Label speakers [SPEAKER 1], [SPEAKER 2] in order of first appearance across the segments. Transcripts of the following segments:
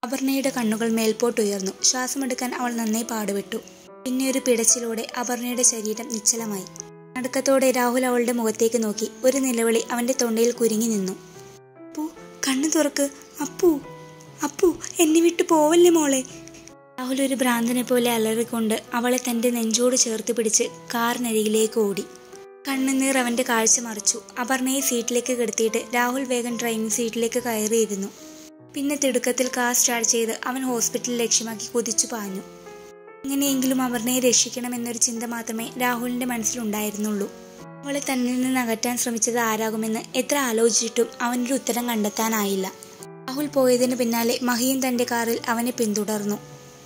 [SPEAKER 1] അപർണയുടെ കണ്ണുകൾ മേൽപോട്ടുയർന്നു ശ്വാസമെടുക്കാൻ അവൾ നന്നായി പാടുപെട്ടു പിന്നെ ഒരു പിടച്ചിലോടെ അപർണയുടെ ശരീരം നിശ്ചലമായി നടുക്കത്തോടെ രാഹുൽ അവളുടെ മുഖത്തേക്ക് നോക്കി ഒരു നിലവിളി അവന്റെ തൊണ്ടയിൽ കുരുങ്ങി നിന്നു അപ്പു കണ്ണു തുറക്ക് അപ്പു അപ്പു എന്നെ വിട്ടു പോവല്ലേ മോളെ രാഹുൽ ഒരു ഭ്രാന്തനെ പോലെ അലറിക്കൊണ്ട് അവളെ തന്റെ നെഞ്ചോട് ചേർത്ത് പിടിച്ച് കാറിനരികിലേക്ക് ഓടി കണ്ണുനീർ അവന്റെ കാഴ്ച മറിച്ചു അപർണയെ സീറ്റിലേക്ക് കിടത്തിയിട്ട് രാഹുൽ വേഗം ഡ്രൈവിംഗ് സീറ്റിലേക്ക് കയറിയിരുന്നു പിന്നെ തിടുക്കത്തിൽ കാർ സ്റ്റാർട്ട് ചെയ്ത് അവൻ ഹോസ്പിറ്റൽ ലക്ഷ്യമാക്കി കുതിച്ചു പാഞ്ഞു എങ്ങനെയെങ്കിലും അപർണയെ രക്ഷിക്കണമെന്നൊരു ചിന്ത മാത്രമേ രാഹുലിന്റെ മനസ്സിലുണ്ടായിരുന്നുള്ളൂ അവളെ തന്നിൽ നിന്ന് അകറ്റാൻ ശ്രമിച്ചത് ആരാകുമെന്ന് എത്ര ആലോചിച്ചിട്ടും അവനൊരു ഉത്തരം കണ്ടെത്താനായില്ല രാഹുൽ പോയതിന് പിന്നാലെ മഹിയും തന്റെ കാറിൽ അവനെ പിന്തുടർന്നു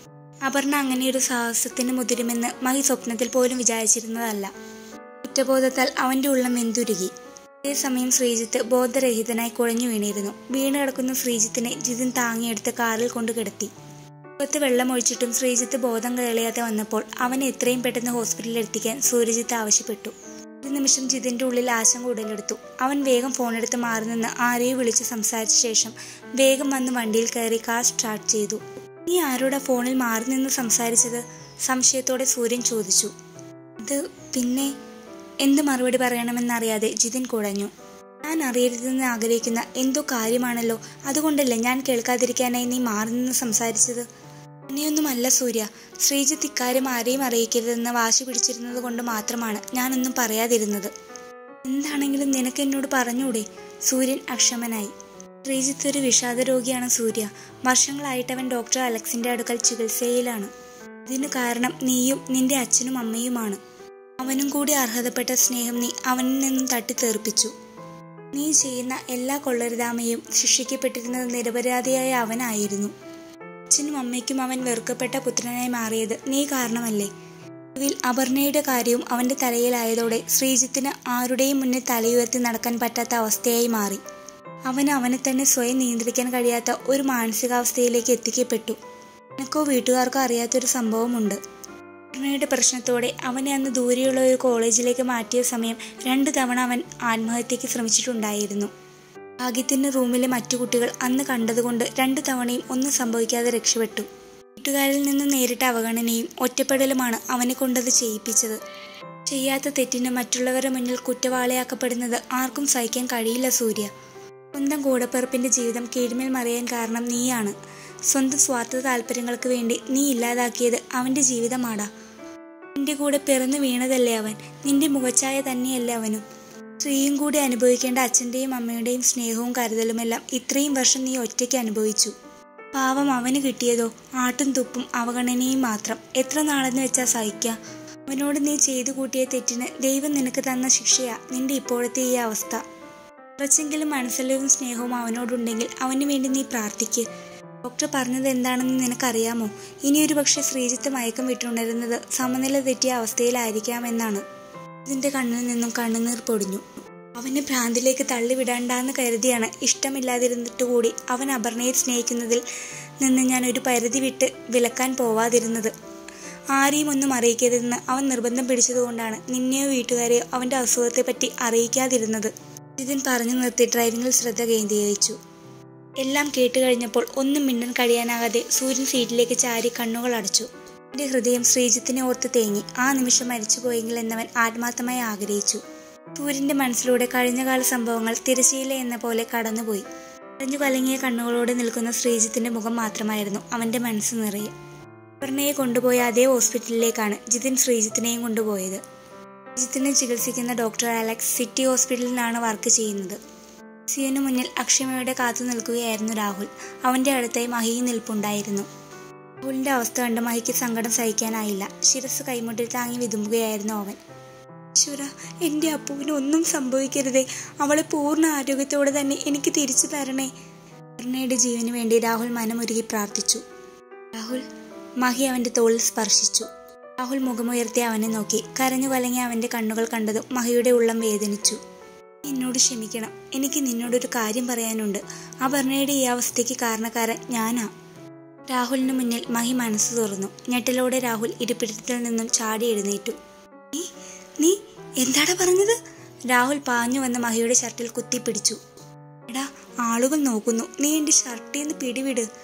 [SPEAKER 1] അപർണ അങ്ങനെയൊരു സാഹസത്തിന് മുതിരുമെന്ന് മഹി സ്വപ്നത്തിൽ പോലും വിചാരിച്ചിരുന്നതല്ല കുറ്റബോധത്താൽ അവന്റെ ഉള്ളം വെന്തുരുകി അതേസമയം ശ്രീജിത്ത് ബോധരഹിതനായി കുഴഞ്ഞു വീണിരുന്നു വീണ് കിടക്കുന്ന ശ്രീജിത്തിനെ ജിതിൻ താങ്ങിയെടുത്ത് കാറിൽ കൊണ്ട് കിടത്തി മുഖത്ത് വെള്ളമൊഴിച്ചിട്ടും ശ്രീജിത്ത് ബോധം തെളിയാതെ വന്നപ്പോൾ അവനെ എത്രയും പെട്ടെന്ന് ഹോസ്പിറ്റലിൽ എത്തിക്കാൻ സൂര്യജിത്ത് ആവശ്യപ്പെട്ടു ഒരു നിമിഷം ജിതിന്റെ ഉള്ളിൽ ആശങ്ക ഉടലെടുത്തു അവൻ വേഗം ഫോണെടുത്ത് മാറി നിന്ന് ആരെയോ വിളിച്ച് സംസാരിച്ച ശേഷം വേഗം വന്ന് വണ്ടിയിൽ കയറി കാർ സ്റ്റാർട്ട് ചെയ്തു നീ ആരോടാ ഫോണിൽ മാറി നിന്ന് സംസാരിച്ചത് സംശയത്തോടെ സൂര്യൻ ചോദിച്ചു അത് പിന്നെ എന്ത് മറുപടി പറയണമെന്നറിയാതെ ജിതിൻ കുഴഞ്ഞു ഞാൻ അറിയരുതെന്ന് ആഗ്രഹിക്കുന്ന എന്തോ കാര്യമാണല്ലോ അതുകൊണ്ടല്ലേ ഞാൻ കേൾക്കാതിരിക്കാനായി നീ മാറി നിന്ന് സംസാരിച്ചത് അങ്ങനെയൊന്നുമല്ല സൂര്യ ശ്രീജിത്ത് ഇക്കാര്യം ആരെയും അറിയിക്കരുതെന്ന് വാശി പിടിച്ചിരുന്നത് കൊണ്ട് മാത്രമാണ് ഞാനൊന്നും പറയാതിരുന്നത് എന്താണെങ്കിലും നിനക്ക് എന്നോട് പറഞ്ഞൂടെ സൂര്യൻ അക്ഷമനായി ശ്രീജിത്ത് ഒരു വിഷാദ രോഗിയാണ് സൂര്യ വർഷങ്ങളായിട്ട് അവൻ ഡോക്ടർ അലക്സിന്റെ അടുക്കൽ ചികിത്സയിലാണ് ഇതിന് കാരണം നീയും നിന്റെ അച്ഛനും അമ്മയുമാണ് അവനും കൂടി അർഹതപ്പെട്ട സ്നേഹം നീ അവനിൽ നിന്നും തട്ടിത്തെറിപ്പിച്ചു നീ ചെയ്യുന്ന എല്ലാ കൊള്ളരുതാമയും ശിക്ഷിക്കപ്പെട്ടിരുന്നത് നിരപരാധിയായ അവനായിരുന്നു അച്ഛനും അമ്മയ്ക്കും അവൻ വെറുക്കപ്പെട്ട പുത്രനായി മാറിയത് നീ കാരണമല്ലേ ഒടുവിൽ അപർണയുടെ കാര്യവും അവന്റെ തലയിലായതോടെ ശ്രീജിത്തിന് ആരുടെയും മുന്നിൽ തലയുയർത്തി നടക്കാൻ പറ്റാത്ത അവസ്ഥയായി മാറി അവന് അവനെ തന്നെ സ്വയം നിയന്ത്രിക്കാൻ കഴിയാത്ത ഒരു മാനസികാവസ്ഥയിലേക്ക് എത്തിക്കപ്പെട്ടു എനിക്കോ വീട്ടുകാർക്കോ അറിയാത്തൊരു സംഭവമുണ്ട് അപർണയുടെ പ്രശ്നത്തോടെ അവനെ അന്ന് ദൂരെയുള്ള ഒരു കോളേജിലേക്ക് മാറ്റിയ സമയം രണ്ടു തവണ അവൻ ആത്മഹത്യക്ക് ശ്രമിച്ചിട്ടുണ്ടായിരുന്നു ഭാഗ്യത്തിന് റൂമിലെ മറ്റു കുട്ടികൾ അന്ന് കണ്ടതുകൊണ്ട് രണ്ടു തവണയും ഒന്നും സംഭവിക്കാതെ രക്ഷപ്പെട്ടു വീട്ടുകാരിൽ നിന്ന് നേരിട്ട അവഗണനയും ഒറ്റപ്പെടലുമാണ് അവനെ കൊണ്ടത് ചെയ്യിപ്പിച്ചത് ചെയ്യാത്ത തെറ്റിന് മറ്റുള്ളവരുടെ മുന്നിൽ കുറ്റവാളിയാക്കപ്പെടുന്നത് ആർക്കും സഹിക്കാൻ കഴിയില്ല സൂര്യ സ്വന്തം കൂടപ്പിറപ്പിന്റെ ജീവിതം കീഴ്മേൽ മറിയാൻ കാരണം നീയാണ് സ്വന്തം സ്വാർത്ഥ താല്പര്യങ്ങൾക്ക് വേണ്ടി നീ ഇല്ലാതാക്കിയത് അവന്റെ ജീവിതമാടാ നിന്റെ കൂടെ പിറന്നു വീണതല്ലേ അവൻ നിന്റെ മുഖച്ഛായ തന്നെയല്ലേ അവനും സ്ത്രീയും കൂടി അനുഭവിക്കേണ്ട അച്ഛന്റെയും അമ്മയുടെയും സ്നേഹവും കരുതലുമെല്ലാം ഇത്രയും വർഷം നീ ഒറ്റയ്ക്ക് അനുഭവിച്ചു പാവം അവന് കിട്ടിയതോ ആട്ടും തുപ്പും അവഗണനയും മാത്രം എത്ര നാളെന്ന് വെച്ചാ സഹിക്കുക അവനോട് നീ ചെയ്തു കൂട്ടിയ തെറ്റിന് ദൈവം നിനക്ക് തന്ന ശിക്ഷയാ നിന്റെ ഇപ്പോഴത്തെ ഈ അവസ്ഥ കുറച്ചെങ്കിലും മനസ്സിലും സ്നേഹവും അവനോടുണ്ടെങ്കിൽ അവന് വേണ്ടി നീ പ്രാർത്ഥിക്ക് ഡോക്ടർ പറഞ്ഞത് എന്താണെന്ന് നിനക്കറിയാമോ ഇനിയൊരു പക്ഷെ ശ്രീജിത്ത് മയക്കം വിട്ടുണരുന്നത് സമനില തെറ്റിയ അവസ്ഥയിലായിരിക്കാമെന്നാണ് ഇതിന്റെ കണ്ണിൽ നിന്നും കണ്ണുനീർ പൊടിഞ്ഞു അവനെ ഭ്രാന്തിലേക്ക് തള്ളിവിടണ്ടാന്ന് കരുതിയാണ് ഇഷ്ടമില്ലാതിരുന്നിട്ട് കൂടി അവൻ അപർണയെ സ്നേഹിക്കുന്നതിൽ നിന്ന് ഞാൻ ഒരു പരിധി വിട്ട് വിലക്കാൻ പോവാതിരുന്നത് ആരെയും ഒന്നും അറിയിക്കരുതെന്ന് അവൻ നിർബന്ധം പിടിച്ചതുകൊണ്ടാണ് നിന്നെയോ വീട്ടുകാരെയോ അവന്റെ അസുഖത്തെപ്പറ്റി അറിയിക്കാതിരുന്നത് ഇതിൻ പറഞ്ഞു നിർത്തി ഡ്രൈവിംഗിൽ ശ്രദ്ധ കേന്ദ്രീകരിച്ചു എല്ലാം കേട്ട് കഴിഞ്ഞപ്പോൾ ഒന്നും മിണ്ടാൻ കഴിയാനാകാതെ സൂര്യൻ സീറ്റിലേക്ക് ചാരി കണ്ണുകൾ അടച്ചു എന്റെ ഹൃദയം ശ്രീജിത്തിനെ ഓർത്ത് തേങ്ങി ആ നിമിഷം മരിച്ചുപോയെങ്കിൽ എന്നവൻ ആത്മാർത്ഥമായി ആഗ്രഹിച്ചു സൂര്യന്റെ മനസ്സിലൂടെ കഴിഞ്ഞകാല സംഭവങ്ങൾ തിരശീല എന്ന പോലെ കടന്നുപോയി കരഞ്ഞു കലങ്ങിയ കണ്ണുകളോടെ നിൽക്കുന്ന ശ്രീജിത്തിന്റെ മുഖം മാത്രമായിരുന്നു അവന്റെ മനസ്സ് നിറയെ അപർണയെ കൊണ്ടുപോയ അതേ ഹോസ്പിറ്റലിലേക്കാണ് ജിതിൻ ശ്രീജിത്തിനെയും കൊണ്ടുപോയത് ശ്രീജിത്തിനെ ചികിത്സിക്കുന്ന ഡോക്ടർ അലക്സ് സിറ്റി ഹോസ്പിറ്റലിലാണ് വർക്ക് ചെയ്യുന്നത് സിയനു മുന്നിൽ അക്ഷമയോടെ കാത്തു നിൽക്കുകയായിരുന്നു രാഹുൽ അവന്റെ അടുത്തായി മഹിയും നിൽപ്പുണ്ടായിരുന്നു രാഹുലിന്റെ അവസ്ഥ കണ്ട് മഹിക്ക് സങ്കടം സഹിക്കാനായില്ല ശിരസ് കൈമുട്ടിൽ താങ്ങി വിതുമ്പുകയായിരുന്നു അവൻ ഈശ്വര എന്റെ അപ്പുവിന് ഒന്നും സംഭവിക്കരുതേ അവളെ പൂർണ്ണ ആരോഗ്യത്തോടെ തന്നെ എനിക്ക് തിരിച്ചു തരണേ അപർണയുടെ ജീവന് വേണ്ടി രാഹുൽ മനമുരുകി പ്രാർത്ഥിച്ചു രാഹുൽ മഹി അവന്റെ തോളിൽ സ്പർശിച്ചു രാഹുൽ മുഖമുയർത്തി അവനെ നോക്കി കരഞ്ഞു കലങ്ങി അവന്റെ കണ്ണുകൾ കണ്ടതും മഹിയുടെ ഉള്ളം വേദനിച്ചു എന്നോട് ക്ഷമിക്കണം എനിക്ക് നിന്നോടൊരു കാര്യം പറയാനുണ്ട് അപർണയുടെ ഈ അവസ്ഥയ്ക്ക് കാരണക്കാരൻ ഞാനാ രാഹുലിന് മുന്നിൽ മഹി മനസ്സ് തുറന്നു ഞെട്ടലോടെ രാഹുൽ ഇരിപ്പിടത്തിൽ നിന്നും ചാടി എഴുന്നേറ്റു നീ നീ എന്താടാ പറഞ്ഞത് രാഹുൽ പാഞ്ഞു വന്ന് മഹിയുടെ ഷർട്ടിൽ കുത്തിപ്പിടിച്ചു എടാ ആളുകൾ നോക്കുന്നു നീ എന്റെ ഷർട്ടിൽ നിന്ന് പിടിവിട്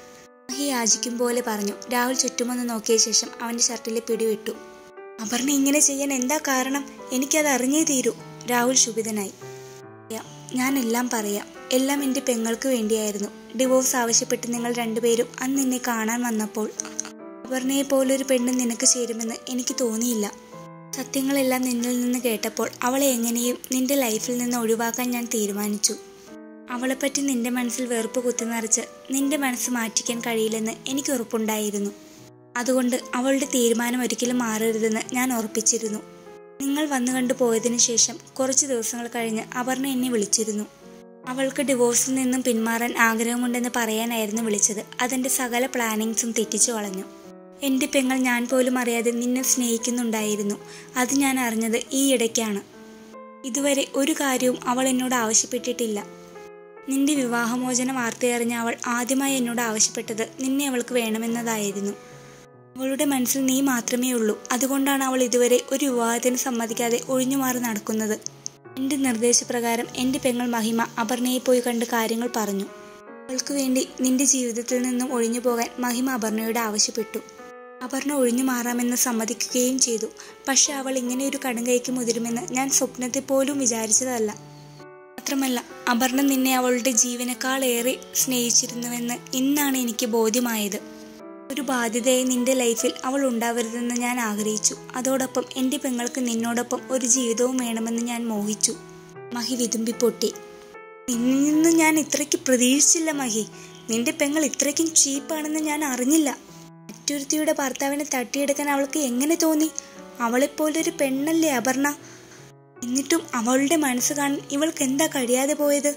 [SPEAKER 1] മഹി യാചിക്കും പോലെ പറഞ്ഞു രാഹുൽ ചുറ്റുമൊന്ന് നോക്കിയ ശേഷം അവന്റെ ഷർട്ടിലെ പിടിവിട്ടു അപർണ ഇങ്ങനെ ചെയ്യാൻ എന്താ കാരണം എനിക്കത് അറിഞ്ഞേ തീരൂ രാഹുൽ ശുഭിതനായി "പറയാം. ഞാൻ എല്ലാം പറയാം എല്ലാം എൻ്റെ പെങ്ങൾക്ക് വേണ്ടിയായിരുന്നു ഡിവോഴ്സ് ആവശ്യപ്പെട്ട് നിങ്ങൾ രണ്ടുപേരും അന്ന് എന്നെ കാണാൻ വന്നപ്പോൾ അപർണയെ പോലൊരു പെണ്ണ് നിനക്ക് ചേരുമെന്ന് എനിക്ക് തോന്നിയില്ല സത്യങ്ങളെല്ലാം നിന്നിൽ നിന്ന് കേട്ടപ്പോൾ അവളെ എങ്ങനെയും നിന്റെ ലൈഫിൽ നിന്ന് ഒഴിവാക്കാൻ ഞാൻ തീരുമാനിച്ചു അവളെപ്പറ്റി നിന്റെ മനസ്സിൽ വെറുപ്പ് കുത്തിനിറച്ച് നിന്റെ മനസ്സ് മാറ്റിക്കാൻ കഴിയില്ലെന്ന് എനിക്ക് ഉറപ്പുണ്ടായിരുന്നു അതുകൊണ്ട് അവളുടെ തീരുമാനം ഒരിക്കലും മാറരുതെന്ന് ഞാൻ ഉറപ്പിച്ചിരുന്നു നിങ്ങൾ വന്നു കണ്ടു പോയതിനു ശേഷം കുറച്ച് ദിവസങ്ങൾ കഴിഞ്ഞ് അപർണ എന്നെ വിളിച്ചിരുന്നു അവൾക്ക് ഡിവോഴ്സിൽ നിന്നും പിന്മാറാൻ ആഗ്രഹമുണ്ടെന്ന് പറയാനായിരുന്നു വിളിച്ചത് അതെന്റെ സകല പ്ലാനിങ്സും തെറ്റിച്ചു കളഞ്ഞു എന്റെ പെങ്ങൾ ഞാൻ പോലും അറിയാതെ നിന്നെ സ്നേഹിക്കുന്നുണ്ടായിരുന്നു അത് ഞാൻ അറിഞ്ഞത് ഈ ഇടയ്ക്കാണ് ഇതുവരെ ഒരു കാര്യവും അവൾ എന്നോട് ആവശ്യപ്പെട്ടിട്ടില്ല നിന്റെ വിവാഹമോചന വാർത്തയറിഞ്ഞ അവൾ ആദ്യമായി എന്നോട് ആവശ്യപ്പെട്ടത് നിന്നെ അവൾക്ക് വേണമെന്നതായിരുന്നു അവളുടെ മനസ്സിൽ നീ മാത്രമേ ഉള്ളൂ അതുകൊണ്ടാണ് അവൾ ഇതുവരെ ഒരു വിവാഹത്തിന് സമ്മതിക്കാതെ ഒഴിഞ്ഞുമാറി നടക്കുന്നത് എന്റെ നിർദ്ദേശപ്രകാരം എന്റെ പെങ്ങൾ മഹിമ അപർണയെ പോയി കണ്ട് കാര്യങ്ങൾ പറഞ്ഞു അവൾക്ക് വേണ്ടി നിന്റെ ജീവിതത്തിൽ നിന്നും ഒഴിഞ്ഞു പോകാൻ മഹിമ അപർണയോട് ആവശ്യപ്പെട്ടു അപർണ ഒഴിഞ്ഞു മാറാമെന്ന് സമ്മതിക്കുകയും ചെയ്തു പക്ഷെ അവൾ ഇങ്ങനെ ഒരു കടുങ്കൈക്ക് മുതിരുമെന്ന് ഞാൻ സ്വപ്നത്തെ പോലും വിചാരിച്ചതല്ല മാത്രമല്ല അപർണ നിന്നെ അവളുടെ ജീവനേക്കാളേറെ സ്നേഹിച്ചിരുന്നുവെന്ന് ഇന്നാണ് എനിക്ക് ബോധ്യമായത് ഒരു ബാധ്യതയായി നിന്റെ ലൈഫിൽ അവൾ ഉണ്ടാവരുതെന്ന് ഞാൻ ആഗ്രഹിച്ചു അതോടൊപ്പം എൻ്റെ പെങ്ങൾക്ക് നിന്നോടൊപ്പം ഒരു ജീവിതവും വേണമെന്ന് ഞാൻ മോഹിച്ചു മഹി വിതുമ്പി പൊട്ടി നിന്നിൽ നിന്ന് ഞാൻ ഇത്രയ്ക്ക് പ്രതീക്ഷിച്ചില്ല മഹി നിന്റെ പെങ്ങൾ ഇത്രയ്ക്കും ചീപ്പാണെന്ന് ഞാൻ അറിഞ്ഞില്ല മറ്റൊരുത്തിയുടെ ഭർത്താവിനെ തട്ടിയെടുക്കാൻ അവൾക്ക് എങ്ങനെ തോന്നി അവളെപ്പോലൊരു പെണ്ണല്ലേ അപർണ എന്നിട്ടും അവളുടെ മനസ്സ് കാണാൻ ഇവൾക്ക് എന്താ കഴിയാതെ പോയത്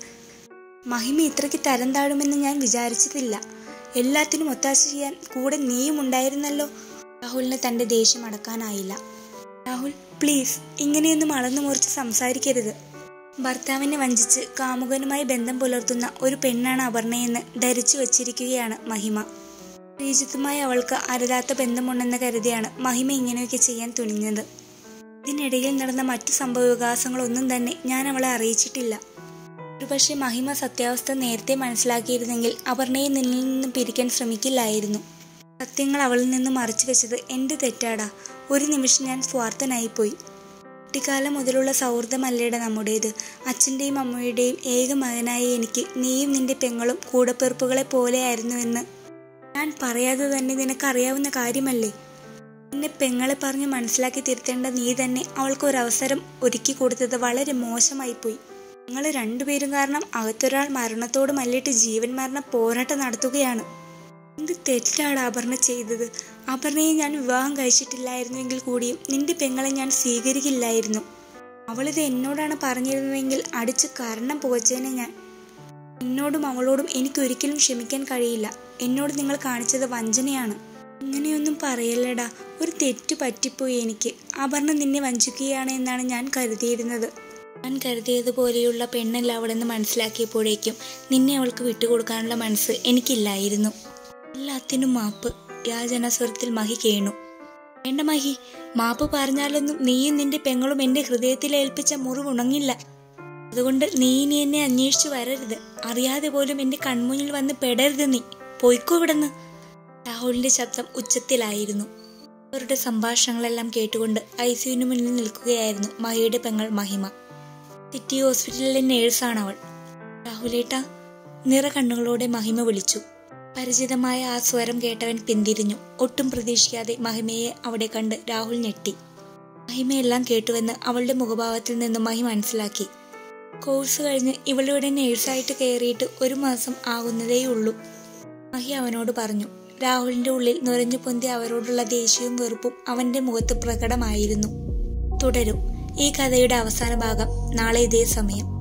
[SPEAKER 1] മഹിമ ഇത്രയ്ക്ക് തരം താഴുമെന്ന് ഞാൻ വിചാരിച്ചതില്ല എല്ലാത്തിനും ഒത്താശ ചെയ്യാൻ കൂടെ നീയും ഉണ്ടായിരുന്നല്ലോ രാഹുലിന് തന്റെ ദേഷ്യം അടക്കാനായില്ല രാഹുൽ പ്ലീസ് ഇങ്ങനെയൊന്നും അളന്നു മുറിച്ച് സംസാരിക്കരുത് ഭർത്താവിനെ വഞ്ചിച്ച് കാമുകനുമായി ബന്ധം പുലർത്തുന്ന ഒരു പെണ്ണാണ് അപർണയെന്ന് ധരിച്ചു വച്ചിരിക്കുകയാണ് മഹിമ ശ്രീജിത്തുമായി അവൾക്ക് അരുതാത്ത ബന്ധമുണ്ടെന്ന് കരുതിയാണ് മഹിമ ഇങ്ങനെയൊക്കെ ചെയ്യാൻ തുനിഞ്ഞത് ഇതിനിടയിൽ നടന്ന മറ്റു സംഭവവികാസങ്ങളൊന്നും തന്നെ ഞാൻ അവളെ അറിയിച്ചിട്ടില്ല ഒരുപക്ഷെ മഹിമ സത്യാവസ്ഥ നേരത്തെ മനസ്സിലാക്കിയിരുന്നെങ്കിൽ അപർണയെ നിന്നിൽ നിന്നും പിരിക്കാൻ ശ്രമിക്കില്ലായിരുന്നു സത്യങ്ങൾ അവളിൽ നിന്നും മറച്ചു വെച്ചത് എന്റെ തെറ്റാടാ ഒരു നിമിഷം ഞാൻ സ്വാർത്ഥനായിപ്പോയി കുട്ടിക്കാലം മുതലുള്ള സൗഹൃദമല്ലേടെ നമ്മുടേത് അച്ഛൻ്റെയും അമ്മയുടെയും ഏക മകനായ എനിക്ക് നീയും നിന്റെ പെങ്ങളും കൂടപ്പിറപ്പുകളെ പോലെയായിരുന്നുവെന്ന് ഞാൻ പറയാതെ തന്നെ നിനക്കറിയാവുന്ന കാര്യമല്ലേ എന്നെ പെങ്ങളെ പറഞ്ഞ് മനസ്സിലാക്കി തിരുത്തേണ്ട നീ തന്നെ അവൾക്ക് ഒരവസരം ഒരുക്കി കൊടുത്തത് വളരെ മോശമായിപ്പോയി നിങ്ങൾ രണ്ടുപേരും കാരണം അകത്തൊരാൾ മരണത്തോട് മല്ലിട്ട് ജീവൻ മരണ പോരാട്ടം നടത്തുകയാണ് എന്ത് തെറ്റാണ് അപർണ ചെയ്തത് അപർണയെ ഞാൻ വിവാഹം കഴിച്ചിട്ടില്ലായിരുന്നുവെങ്കിൽ കൂടിയും നിന്റെ പെങ്ങളെ ഞാൻ സ്വീകരിക്കില്ലായിരുന്നു അവളിത് എന്നോടാണ് പറഞ്ഞിരുന്നതെങ്കിൽ അടിച്ച് കാരണം പുകച്ചേനെ ഞാൻ എന്നോടും അവളോടും എനിക്കൊരിക്കലും ക്ഷമിക്കാൻ കഴിയില്ല എന്നോട് നിങ്ങൾ കാണിച്ചത് വഞ്ചനയാണ് ഇങ്ങനെയൊന്നും പറയല്ലടാ ഒരു തെറ്റു പറ്റിപ്പോയി എനിക്ക് അപർണ നിന്നെ വഞ്ചിക്കുകയാണ് എന്നാണ് ഞാൻ കരുതിയിരുന്നത് ഞാൻ കരുതിയതുപോലെയുള്ള പെണ്ണല്ല അവളെന്ന് മനസ്സിലാക്കിയപ്പോഴേക്കും നിന്നെ അവൾക്ക് വിട്ടുകൊടുക്കാനുള്ള മനസ്സ് എനിക്കില്ലായിരുന്നു എല്ലാത്തിനും മാപ്പ് യാചനാസ്വരത്തിൽ മഹി കേണു വേണ്ട മഹി മാപ്പ് പറഞ്ഞാലൊന്നും നീയും നിന്റെ പെങ്ങളും എന്റെ ഹൃദയത്തിൽ ഏൽപ്പിച്ച മുറിവ് ഉണങ്ങില്ല അതുകൊണ്ട് നീ ഇനി എന്നെ അന്വേഷിച്ചു വരരുത് അറിയാതെ പോലും എന്റെ കൺമുന്നിൽ വന്ന് പെടരുത് നീ പോയിക്കോ ഇവിടുന്ന് രാഹുലിന്റെ ശബ്ദം ഉച്ചത്തിലായിരുന്നു അവരുടെ സംഭാഷണങ്ങളെല്ലാം കേട്ടുകൊണ്ട് ഐ സിയുവിന് മുന്നിൽ നിൽക്കുകയായിരുന്നു മഹിയുടെ പെങ്ങൾ മഹിമ സിറ്റി ഹോസ്പിറ്റലിലെ നേഴ്സാണ് അവൾ രാഹുലേട്ട നിറ കണ്ണുകളോടെ മഹിമ വിളിച്ചു പരിചിതമായ ആ സ്വരം കേട്ടവൻ പിന്തിരിഞ്ഞു ഒട്ടും പ്രതീക്ഷിക്കാതെ മഹിമയെ അവിടെ കണ്ട് രാഹുൽ ഞെട്ടി മഹിമയെല്ലാം കേട്ടുവെന്ന് അവളുടെ മുഖഭാവത്തിൽ നിന്നും മഹി മനസ്സിലാക്കി കോഴ്സ് കഴിഞ്ഞ് ഇവളിവിടെ നേഴ്സായിട്ട് കയറിയിട്ട് ഒരു മാസം ആകുന്നതേയുള്ളൂ മഹി അവനോട് പറഞ്ഞു രാഹുലിന്റെ ഉള്ളിൽ നുരഞ്ഞു പൊന്തി അവരോടുള്ള ദേഷ്യവും വെറുപ്പും അവന്റെ മുഖത്ത് പ്രകടമായിരുന്നു തുടരും ഈ കഥയുടെ അവസാന ഭാഗം നാളെ ഇതേ സമയം